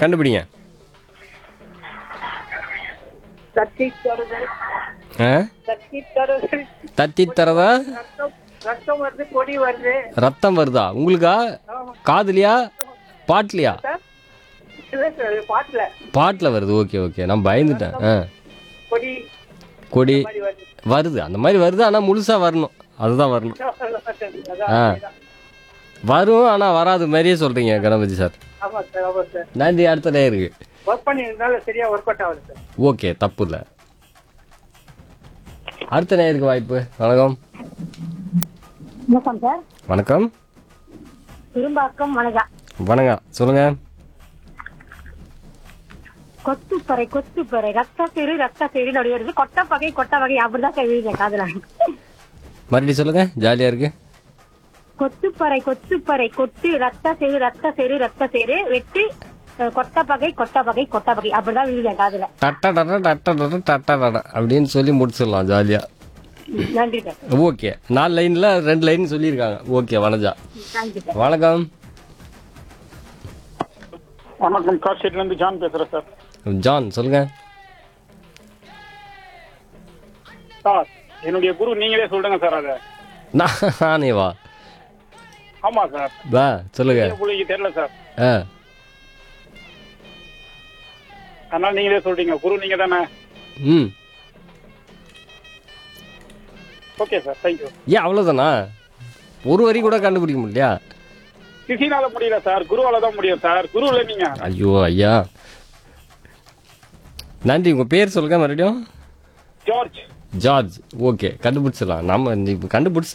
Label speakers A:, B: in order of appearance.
A: கண்டுபிடிங்க
B: தட்டி தருதல்
A: ஆ
B: தட்டி தருதல்
A: தத்தி தரதா
B: ரத்தம் ரத்தம் வருது கொடி வருது
A: ரத்தம் வருதா உங்களுக்கா
B: ஆமா
A: காதுலையா பாட்லையா
B: சார் இல்லை சார் பாட்டில்
A: பாட்டில் வருது ஓகே ஓகே நான் பயந்துட்டேன் ஆ
B: கொடி
A: கொடி
B: மாதிரி வருது
A: வருது அந்த மாதிரி வருது ஆனால் முழுசாக வரணும் அதுதான் வரணும்
B: அதான்
A: ஆ. வரும் ஆனால் வராது மாதிரியே சொல்கிறீங்க கணபதி சார்
B: ஆமாம் சார் ஆமாம் சார்
A: நன்றி அடுத்த நேருக்கு
B: ஒர்க் பண்ணியிருந்தால சரியா ஒர்க் அவுட் ஆகுது சார்
A: ஓகே தப்பு இல்லை அடுத்த நேருக்கு வாய்ப்பு வணக்கம்
C: வணக்கம் சார்
A: வணக்கம்
C: திரும்பாக்கம் வணக்கம்
A: வணக்கம் சொல்லுங்கள்
C: கொத்துப்பறை கொத்துப்பறை ரத்த சேரு ரத்த சேரு அப்படி வருது கொட்டை பகை கொட்டை வகை அப்படிதான் சார் எழுதிருக்கேன் காதுல
A: மறுபடியும் சொல்லுங்கள் ஜாலியாக இருக்கு
C: கொத்துப்பறை கொத்துப்பறை கொட்டு ரத்த சேரு ரத்த சேரு ரத்த சேரு வெட்டு அஹ், கொட்டை பகை கொட்டை பகை கொட்டை பகை அப்படிதான் எழுதிருக்கேன் காதுல
A: டட்ட டட்ட டட்ட டட்ட டட்ட டட அப்படின்னு சொல்லி முடிச்சிடலாம் ஜாலியாக
C: நன்றி சார்
A: ஓகே நாலு லைனில் ரெண்டு லைன் சொல்லியிருக்காங்க ஓகே வனஜா
C: தேங்க்யூ சார்
A: வணக்கம்
D: வணக்கம் கார்ஷீட்ல இருந்து ஜான் பேசுறேன் சார்
A: ஜான் சொல்லுங்கள்
D: சார் என்னுடைய குரு நீங்களே சொல்லுங்க சார் அதை
A: நானே வா
D: ஆமா சார்
A: வா சொல்லுங்க
D: புள்ளிக்கு தெரியல சார்
A: ஆ
D: அதனால நீங்களே சொல்றீங்க குரு நீங்க தானே
A: ம்
D: ஓகே சார் தேங்க்யூ
A: ஏன் அவ்வளோதானா ஒரு வரி கூட கண்டுபிடிக்க முடியலையா
D: சிசினால முடியல சார் குருவால தான் முடியும் சார் குரு இல்ல நீங்க
A: ஐயோ ஐயா நன்றி உங்கள் பேர் சொல்லுங்க மறுபடியும்
D: ஜார்ஜ்
A: ஜார்ஜ் ஓகே கண்டுபிடிச்சிடலாம் நம்ம இப்போ கண்டுபிடிச்சி